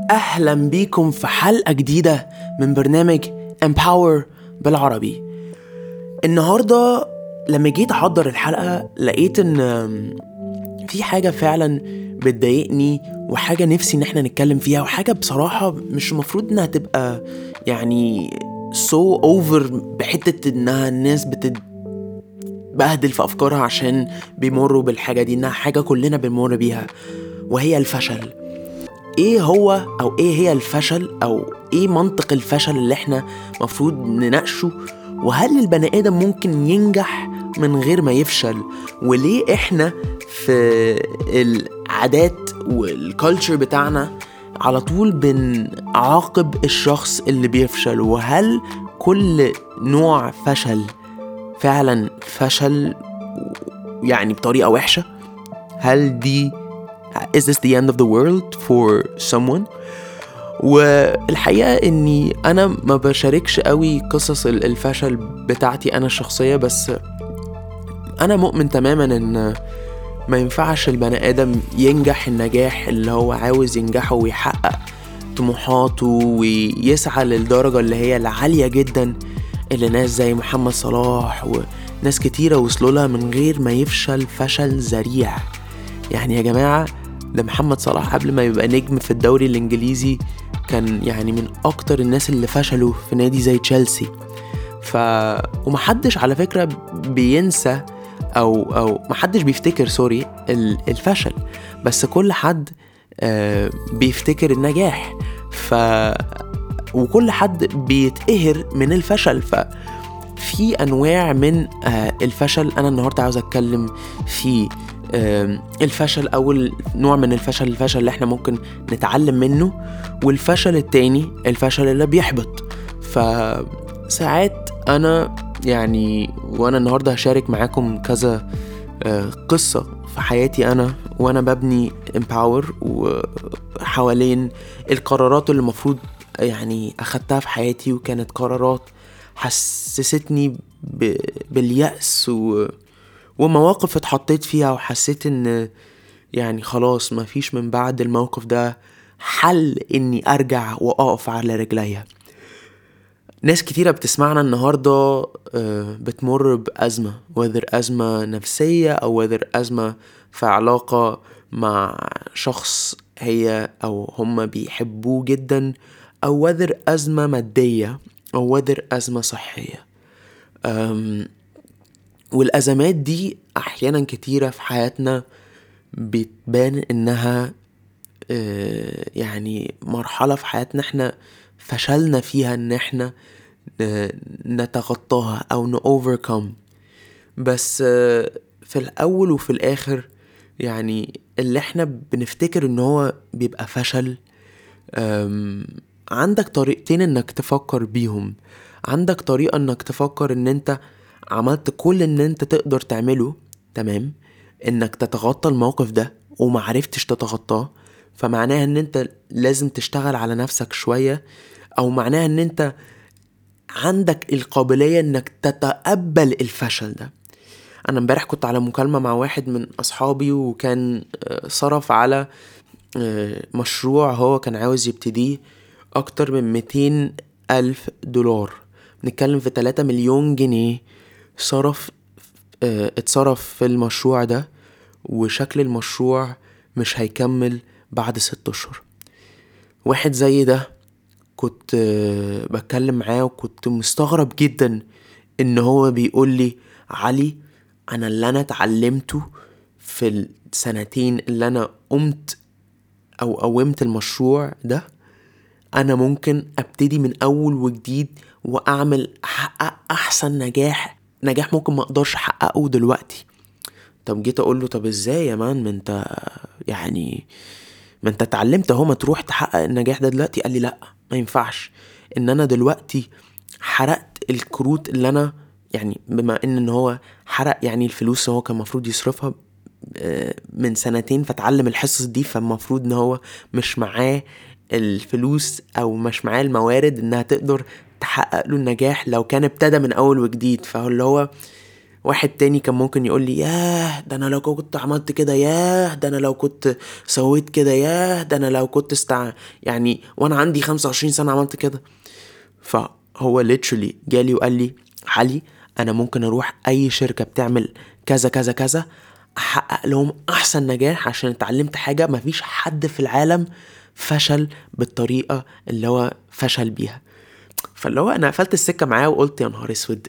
أهلا بيكم في حلقة جديدة من برنامج Empower بالعربي النهاردة لما جيت أحضر الحلقة لقيت إن في حاجة فعلا بتضايقني وحاجة نفسي إن احنا نتكلم فيها وحاجة بصراحة مش المفروض إنها تبقى يعني سو so اوفر بحتة إنها الناس بتتبهدل في أفكارها عشان بيمروا بالحاجة دي إنها حاجة كلنا بنمر بيها وهي الفشل ايه هو او ايه هي الفشل او ايه منطق الفشل اللي احنا مفروض نناقشه وهل البني ادم ممكن ينجح من غير ما يفشل وليه احنا في العادات والكالتشر بتاعنا على طول بنعاقب الشخص اللي بيفشل وهل كل نوع فشل فعلا فشل يعني بطريقة وحشة هل دي is this the end of the world for someone والحقيقة اني انا ما بشاركش قوي قصص الفشل بتاعتي انا الشخصية بس انا مؤمن تماما ان ما ينفعش البني ادم ينجح النجاح اللي هو عاوز ينجحه ويحقق طموحاته ويسعى للدرجة اللي هي العالية جدا اللي ناس زي محمد صلاح وناس كتيرة وصلوا لها من غير ما يفشل فشل ذريع يعني يا جماعة ده محمد صلاح قبل ما يبقى نجم في الدوري الانجليزي كان يعني من اكتر الناس اللي فشلوا في نادي زي تشيلسي ف ومحدش على فكرة بينسى او او محدش بيفتكر سوري الفشل بس كل حد آه بيفتكر النجاح ف وكل حد بيتقهر من الفشل ف في انواع من آه الفشل انا النهارده عاوز اتكلم في الفشل أول نوع من الفشل الفشل اللي احنا ممكن نتعلم منه والفشل التاني الفشل اللي بيحبط فساعات أنا يعني وأنا النهاردة هشارك معاكم كذا قصة في حياتي أنا وأنا ببني امباور وحوالين القرارات اللي المفروض يعني أخدتها في حياتي وكانت قرارات حسستني باليأس و ومواقف اتحطيت فيها وحسيت ان يعني خلاص مفيش من بعد الموقف ده حل اني ارجع واقف على رجليا ناس كتيرة بتسمعنا النهاردة بتمر بأزمة وذر أزمة نفسية أو وذر أزمة في علاقة مع شخص هي أو هما بيحبوه جدا أو وذر أزمة مادية أو وذر أزمة صحية والأزمات دي أحيانا كتيرة في حياتنا بتبان إنها يعني مرحلة في حياتنا إحنا فشلنا فيها إن إحنا نتخطاها أو نوفركم بس في الأول وفي الآخر يعني اللي إحنا بنفتكر إن هو بيبقى فشل عندك طريقتين إنك تفكر بيهم عندك طريقة إنك تفكر إن أنت عملت كل ان انت تقدر تعمله تمام انك تتغطى الموقف ده ومعرفتش تتغطاه فمعناها ان انت لازم تشتغل على نفسك شوية او معناها ان انت عندك القابلية انك تتقبل الفشل ده انا امبارح كنت على مكالمة مع واحد من اصحابي وكان صرف على مشروع هو كان عاوز يبتديه اكتر من 200 الف دولار بنتكلم في 3 مليون جنيه صرف اه اتصرف في المشروع ده وشكل المشروع مش هيكمل بعد ست اشهر واحد زي ده كنت اه بتكلم معاه وكنت مستغرب جدا ان هو بيقول لي علي انا اللي انا اتعلمته في السنتين اللي انا قمت او قومت المشروع ده انا ممكن ابتدي من اول وجديد واعمل احقق احسن نجاح نجاح ممكن ما اقدرش احققه دلوقتي طب جيت اقول له طب ازاي يا مان ما انت يعني ما انت اتعلمت اهو ما تروح تحقق النجاح ده دلوقتي قال لي لا ما ينفعش ان انا دلوقتي حرقت الكروت اللي انا يعني بما ان ان هو حرق يعني الفلوس هو كان المفروض يصرفها من سنتين فتعلم الحصص دي فالمفروض ان هو مش معاه الفلوس او مش معاه الموارد انها تقدر تحقق له النجاح لو كان ابتدى من اول وجديد فهو اللي هو واحد تاني كان ممكن يقول لي ياه ده انا لو كنت عملت كده ياه ده انا لو كنت سويت كده ياه ده انا لو كنت استع يعني وانا عندي 25 سنه عملت كده فهو literally جالي وقال لي علي انا ممكن اروح اي شركه بتعمل كذا كذا كذا احقق لهم احسن نجاح عشان اتعلمت حاجه مفيش حد في العالم فشل بالطريقه اللي هو فشل بيها فاللي هو انا قفلت السكه معاه وقلت يا نهار اسود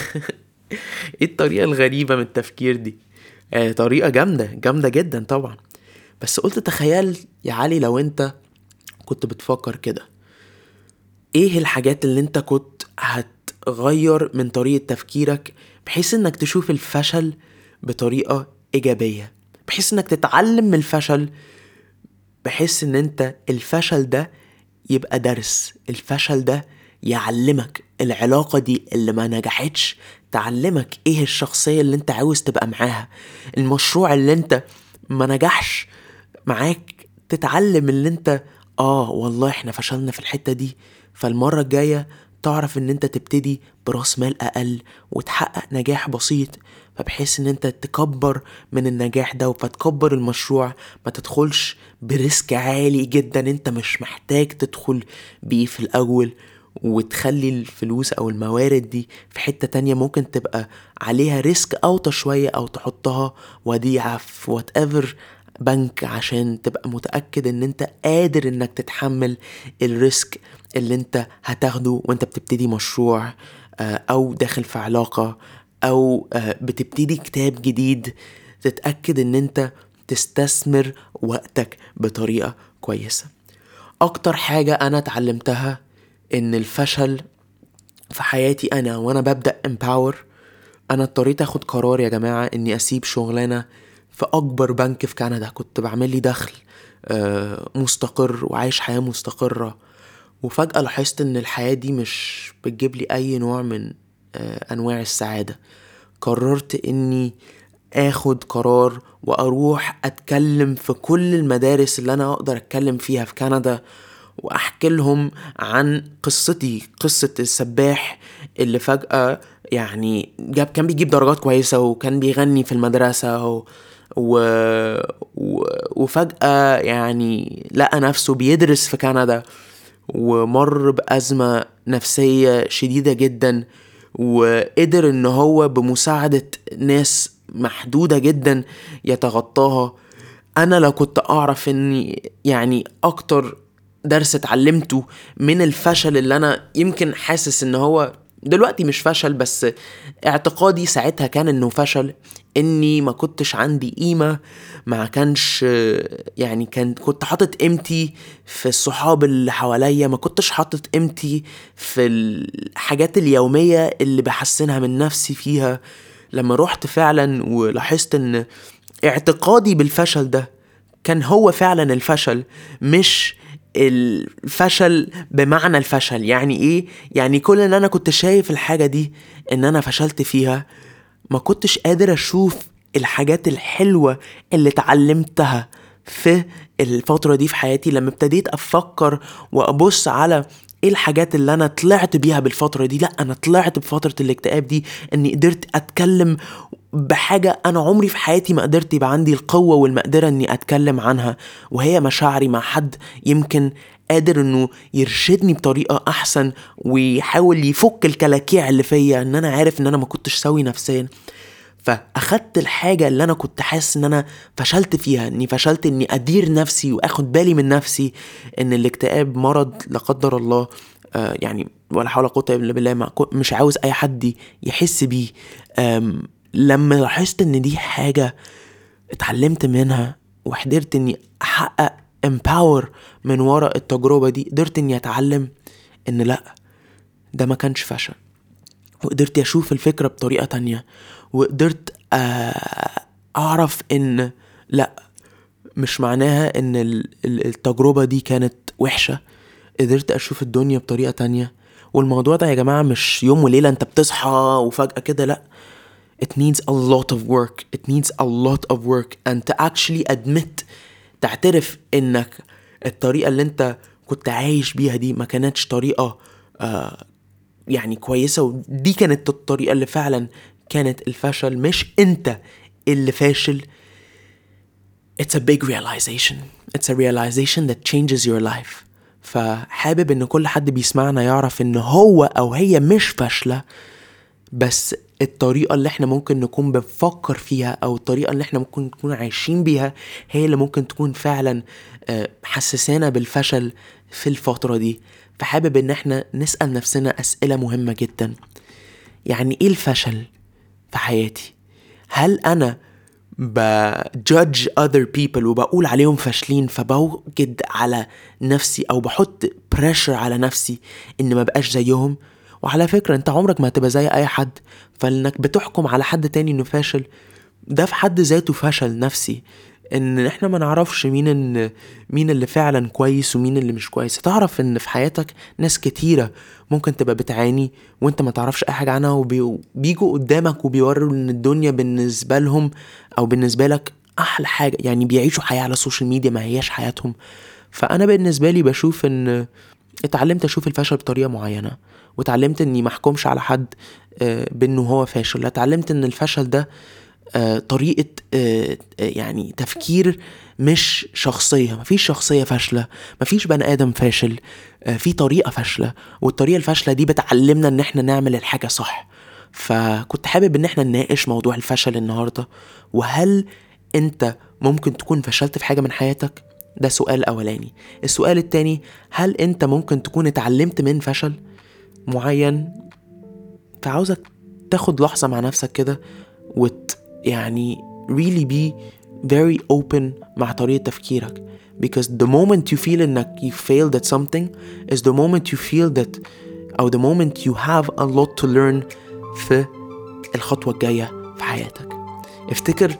ايه الطريقه الغريبه من التفكير دي آه طريقه جامده جامده جدا طبعا بس قلت تخيل يا علي لو انت كنت بتفكر كده ايه الحاجات اللي انت كنت هتغير من طريقه تفكيرك بحيث انك تشوف الفشل بطريقه ايجابيه بحيث انك تتعلم من الفشل بحيث ان انت الفشل ده يبقى درس الفشل ده يعلمك العلاقة دي اللي ما نجحتش تعلمك ايه الشخصية اللي انت عاوز تبقى معاها المشروع اللي انت ما نجحش معاك تتعلم اللي انت اه والله احنا فشلنا في الحتة دي فالمرة الجاية تعرف ان انت تبتدي براس مال اقل وتحقق نجاح بسيط فبحيث ان انت تكبر من النجاح ده فتكبر المشروع ما تدخلش بريسك عالي جدا انت مش محتاج تدخل بيه في الاول وتخلي الفلوس او الموارد دي في حتة تانية ممكن تبقى عليها ريسك اوطى شوية او تحطها وديعة في وات ايفر بنك عشان تبقى متأكد ان انت قادر انك تتحمل الريسك اللي انت هتاخده وانت بتبتدي مشروع او داخل في علاقة او بتبتدي كتاب جديد تتأكد ان انت تستثمر وقتك بطريقة كويسة اكتر حاجة انا اتعلمتها ان الفشل في حياتي انا وانا ببدأ امباور انا اضطريت اخد قرار يا جماعة اني اسيب شغلانة في اكبر بنك في كندا كنت بعمل لي دخل مستقر وعايش حياة مستقرة وفجأة لاحظت ان الحياة دي مش بتجيب لي اي نوع من انواع السعادة قررت اني اخد قرار واروح اتكلم في كل المدارس اللي انا اقدر اتكلم فيها في كندا واحكي لهم عن قصتي قصة السباح اللي فجأة يعني جاب كان بيجيب درجات كويسة وكان بيغني في المدرسة و... و... و... وفجأة يعني لقى نفسه بيدرس في كندا ومر بأزمة نفسية شديدة جدا وقدر ان هو بمساعدة ناس محدودة جدا يتغطاها انا لو كنت اعرف اني يعني اكتر درس اتعلمته من الفشل اللي انا يمكن حاسس ان هو دلوقتي مش فشل بس اعتقادي ساعتها كان انه فشل اني ما كنتش عندي قيمة ما كانش يعني كان كنت حاطط قيمتي في الصحاب اللي حواليا ما كنتش حاطط قيمتي في الحاجات اليومية اللي بحسنها من نفسي فيها لما رحت فعلا ولاحظت ان اعتقادي بالفشل ده كان هو فعلا الفشل مش الفشل بمعنى الفشل يعني ايه يعني كل ان انا كنت شايف الحاجة دي ان انا فشلت فيها ما كنتش قادر اشوف الحاجات الحلوة اللي اتعلمتها في الفترة دي في حياتي لما ابتديت افكر وابص على ايه الحاجات اللي انا طلعت بيها بالفترة دي لا انا طلعت بفترة الاكتئاب دي اني قدرت اتكلم بحاجة أنا عمري في حياتي ما قدرت يبقى عندي القوة والمقدرة إني أتكلم عنها وهي مشاعري مع حد يمكن قادر إنه يرشدني بطريقة أحسن ويحاول يفك الكلاكيع اللي فيا إن أنا عارف إن أنا ما كنتش سوي نفسيا فأخدت الحاجة اللي أنا كنت حاسس إن أنا فشلت فيها إني فشلت إني أدير نفسي وآخد بالي من نفسي إن الاكتئاب مرض لا قدر الله آه يعني ولا حول ولا قوة إلا بالله مش عاوز أي حد يحس بيه لما لاحظت ان دي حاجة اتعلمت منها وقدرت اني احقق امباور من ورا التجربة دي قدرت اني اتعلم ان لا ده ما كانش فشل وقدرت اشوف الفكرة بطريقة تانية وقدرت اعرف ان لا مش معناها ان التجربة دي كانت وحشة قدرت اشوف الدنيا بطريقة تانية والموضوع ده يا جماعة مش يوم وليلة انت بتصحى وفجأة كده لأ it needs a lot of work it needs a lot of work and to actually admit تعترف انك الطريقة اللي انت كنت عايش بيها دي ما كانتش طريقة آه يعني كويسة ودي كانت الطريقة اللي فعلا كانت الفشل مش انت اللي فاشل It's a big realization It's a realization that changes your life فحابب ان كل حد بيسمعنا يعرف ان هو او هي مش فاشلة بس الطريقة اللي احنا ممكن نكون بنفكر فيها او الطريقة اللي احنا ممكن نكون عايشين بيها هي اللي ممكن تكون فعلا آه، حسسانا بالفشل في الفترة دي فحابب ان احنا نسأل نفسنا اسئلة مهمة جدا يعني ايه الفشل في حياتي هل انا بجudge other people وبقول عليهم فاشلين فبوجد على نفسي او بحط pressure على نفسي ان ما بقاش زيهم وعلى فكرة انت عمرك ما هتبقى زي اي حد فانك بتحكم على حد تاني انه فاشل ده في حد ذاته فشل نفسي ان احنا ما نعرفش مين ان مين اللي فعلا كويس ومين اللي مش كويس تعرف ان في حياتك ناس كتيرة ممكن تبقى بتعاني وانت ما تعرفش اي حاجة عنها وبيجوا قدامك وبيوروا ان الدنيا بالنسبة لهم او بالنسبة لك احلى حاجة يعني بيعيشوا حياة على السوشيال ميديا ما هياش حياتهم فانا بالنسبة لي بشوف ان اتعلمت اشوف الفشل بطريقة معينة واتعلمت اني محكمش على حد آه، بانه هو فاشل اتعلمت ان الفشل ده آه، طريقة آه، يعني تفكير مش شخصية مفيش شخصية فاشلة مفيش بني آدم فاشل في طريقة فاشلة والطريقة الفاشلة دي بتعلمنا ان احنا نعمل الحاجة صح فكنت حابب ان احنا نناقش موضوع الفشل النهاردة وهل انت ممكن تكون فشلت في حاجة من حياتك ده سؤال اولاني السؤال التاني هل انت ممكن تكون اتعلمت من فشل معين فعاوزك تاخد لحظة مع نفسك كده وت يعني really be very open مع طريقة تفكيرك because the moment you feel انك you failed at something is the moment you feel that أو the moment you have a lot to learn في الخطوة الجاية في حياتك افتكر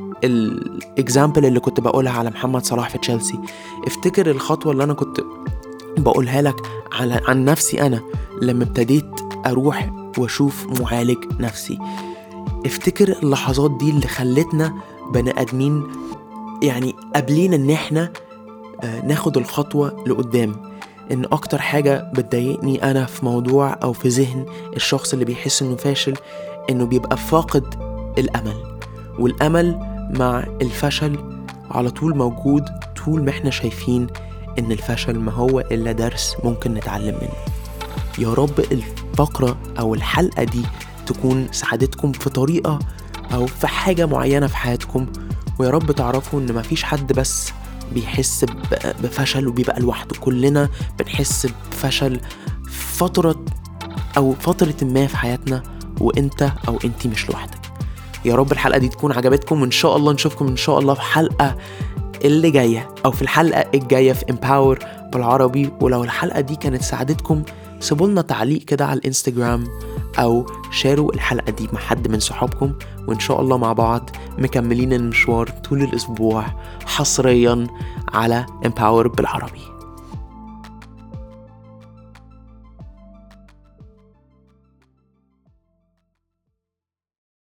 الاكزامبل اللي كنت بقولها على محمد صلاح في تشيلسي افتكر الخطوة اللي انا كنت بقولها لك على عن نفسي انا لما ابتديت اروح واشوف معالج نفسي افتكر اللحظات دي اللي خلتنا بني ادمين يعني قابلين ان احنا آه، ناخد الخطوة لقدام ان اكتر حاجة بتضايقني انا في موضوع او في ذهن الشخص اللي بيحس انه فاشل انه بيبقى فاقد الامل والامل مع الفشل على طول موجود طول ما احنا شايفين ان الفشل ما هو الا درس ممكن نتعلم منه يا رب الفقرة او الحلقة دي تكون ساعدتكم في طريقة او في حاجة معينة في حياتكم ويا رب تعرفوا ان مفيش حد بس بيحس بفشل وبيبقى لوحده كلنا بنحس بفشل فترة او فترة ما في حياتنا وانت او انتي مش لوحدك يا رب الحلقة دي تكون عجبتكم وان شاء الله نشوفكم ان شاء الله في حلقة اللي جاية او في الحلقة الجاية في امباور بالعربي ولو الحلقة دي كانت ساعدتكم سيبوا لنا تعليق كده على الانستجرام او شاروا الحلقة دي مع حد من صحابكم وان شاء الله مع بعض مكملين المشوار طول الاسبوع حصريا على امباور بالعربي